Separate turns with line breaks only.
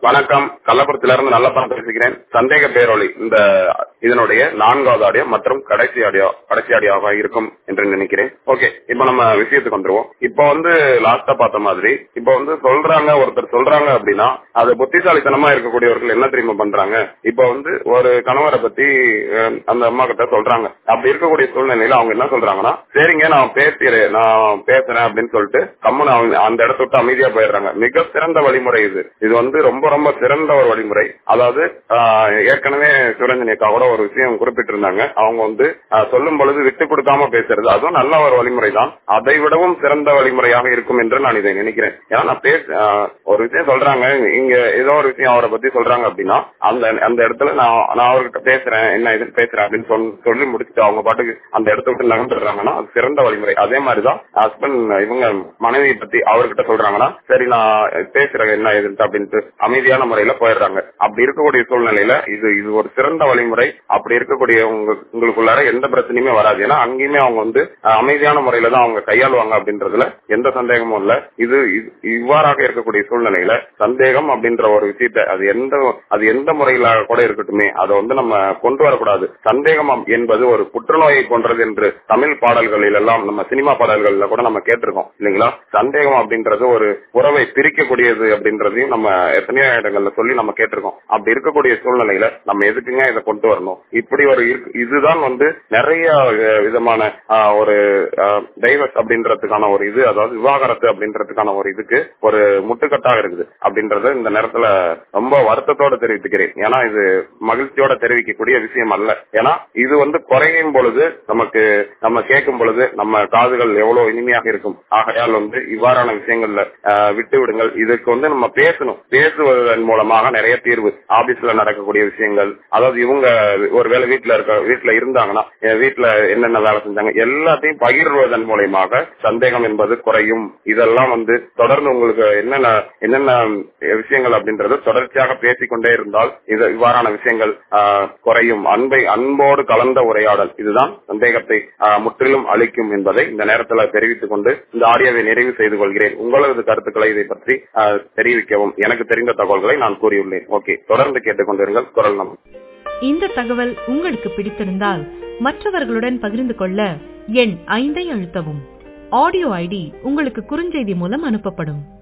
வணக்கம் கள்ளக்குறிச்சியிலிருந்து நல்லப்பா பேசுகிறேன் சந்தேக பேரொளி இந்த இதனுடைய நான்காவது ஆடியோ மற்றும் கடைசி ஆடியோ கடைசி ஆடியோவாக இருக்கும் என்று நினைக்கிறேன் ஓகே இப்போ நம்ம விஷயத்துக்கு வந்துருவோம் இப்போ வந்து லாஸ்டா பார்த்த மாதிரி இப்போ வந்து சொல்றாங்க ஒருத்தர் சொல்றாங்க அப்படின்னா அது புத்திசாலித்தனமா இருக்கக்கூடியவர்கள் என்ன தெரியுமா பண்றாங்க இப்போ வந்து ஒரு கணவரை பத்தி அஹ், அந்த அம்மா கிட்ட சொல்றாங்க அப்படி இருக்கக்கூடிய சூழ்நிலையில அவங்க என்ன சொல்றாங்கன்னா சரிங்க நான் பேசுறேன் நான் பேசுறேன் அப்படின்னு சொல்லிட்டு கம்முன்னு அவங்க அந்த இடத்த விட்டு அமைதியா போயிடுறாங்க மிக சிறந்த வழிமுறை இது இது வந்து ரொம்ப ரொம்ப சிறந்த ஒரு வழிமுறை அதாவது ஆஹ், ஏற்கனவே சிவரஞ்சனி அக்கா கூட ஒரு விஷயம் குறிப்பிட்டிருந்தாங்க அவங்க வந்து ஆஹ், சொல்லும் பொழுது விட்டு கொடுக்காம பேசுறது அதுவும் நல்ல ஒரு வழிமுறை தான் அதை விடவும் சிறந்த வழிமுறையாக இருக்கும் என்று நான் இதை நினைக்கிறேன் ஏன்னா நான் பேச ஆஹ், ஒரு விஷயம் சொல்றாங்க இங்க ஏதோ ஒரு விஷயம் அவரை பத்தி சொல்றாங்க அப்படின்னா அந்த அந்த இடத்துல நான் நான் அவர்கிட்ட பேசுறேன் என்ன இதுன்னு பேசுறேன் அப்படின்னு சொல்- சொல்லி முடிச்சுட்டு அவங்க பாட்டுக்கு அந்த இடத்த விட்டு நகர்ந்துடுறாங்கன்னா அது சிறந்த வழிமுறை அதே மாதிரிதான் ஹஸ்பண்ட் இவங்க மனைவியை பத்தி அவர்கிட்ட சொல்றாங்கன்னா சரி நான் பேசுறேன் என்ன இதுன்ட்டு அப்படின்ட்டு அமைதியான முறையில போயிடுறாங்க அப்படி இருக்கக்கூடிய சூழ்நிலையில இது இது ஒரு சிறந்த வழிமுறை அப்படி இருக்கக்கூடிய உங்க உங்களுக்குள்ளார எந்த பிரச்சனையுமே வராது ஏன்னா அங்கேயுமே அவங்க வந்து அஹ், அமைதியான முறையில தான் அவங்க கையாளுவாங்க அப்படின்றதுல எந்த சந்தேகமும் இல்ல இது இது- இவ்வாறாக இருக்கக்கூடிய சூழ்நிலையில சந்தேகம் அப்படின்ற ஒரு விஷயத்த அது எந்த அது எந்த முறையில கூட இருக்கட்டுமே அதை வந்து நம்ம கொண்டு வரக்கூடாது சந்தேகம் அப்- என்பது ஒரு புற்றுநோயை போன்றது என்று தமிழ் பாடல்களில் எல்லாம் நம்ம சினிமா பாடல்கள்ல கூட நம்ம கேட்டிருக்கோம் இல்லைங்களா சந்தேகம் அப்படின்றது ஒரு உறவை பிரிக்கக்கூடியது அப்படின்றதையும் நம்ம எத்தனையோ இடங்கள்ல சொல்லி நம்ம கேட்டிருக்கோம் அப்படி இருக்கக்கூடிய சூழ்நிலையில நம்ம எதுக்குங்க இதை கொண்டு வரணும் இப்படி ஒரு இருக்கு- இதுதான் வந்து நிறைய அஹ், விதமான ஆஹ், ஒரு டைவர்ஸ் அப்படின்றதுக்கான ஒரு இது அதாவது விவாகரத்து அப்படின்றதுக்கான ஒரு இதுக்கு ஒரு முட்டுக்கட்டாக இருக்குது அப்படின்றத இந்த நேரத்துல ரொம்ப வருத்தத்தோட தெரிவித்துக்கிறேன் ஏன்னா இது மகிழ்ச்சியோட தெரிவிக்கக்கூடிய விஷயம் அல்ல ஏன்னா இது வந்து குறையும் பொழுது நமக்கு நம்ம கேட்கும் பொழுது நம்ம காதுகள் எவ்வளவு இனிமையாக இருக்கும் ஆகையால் வந்து இவ்வாறான விஷயங்கள்ல ஆஹ், விட்டு விடுங்கள் இதுக்கு வந்து நம்ம பேசணும் பேசுவதன் மூலமாக நிறைய தீர்வு ஆபீஸ்ல நடக்கக்கூடிய விஷயங்கள் அதாவது இவங்க ஒருவேளை வீட்டுல இருக்க வீட்டுல இருந்தாங்கன்னா என் வீட்டுல என்னென்ன வேலை செஞ்சாங்க எல்லாத்தையும் பகிர்வதன் மூலயமாக சந்தேகம் என்பது குறையும் இதெல்லாம் வந்து தொடர்ந்து உங்களுக்கு என்னென்ன என்னென்ன விஷயங்கள் அப்படின்றது தொடர்ச்சியாக பேசிக்கொண்டே இருந்தால் இது இவ்வாறான விஷயங்கள் ஆஹ், குறையும் அன்பை அன்போடு கலந்த உரையாடல் இதுதான் சந்தேகத்தை ஆஹ், முற்றிலும் அளிக்கும் என்பதை இந்த நேரத்தில் தெரிவித்துக் கொண்டு இந்த ஆடியோவை நிறைவு செய்து கொள்கிறேன் உங்களது கருத்துக்களை இதை பற்றி ஆஹ், தெரிவிக்கவும் எனக்கு தெரிந்த தகவல்களை நான் கூறியுள்ளேன் ஓகே தொடர்ந்து கேட்டுக்கொண்டிருங்கள் குரல் நம்
இந்த தகவல் உங்களுக்கு பிடித்திருந்தால் மற்றவர்களுடன் பகிர்ந்து கொள்ள எண் ஐந்தை அழுத்தவும் ஆடியோ ஐடி உங்களுக்கு குறுஞ்செய்தி மூலம் அனுப்பப்படும்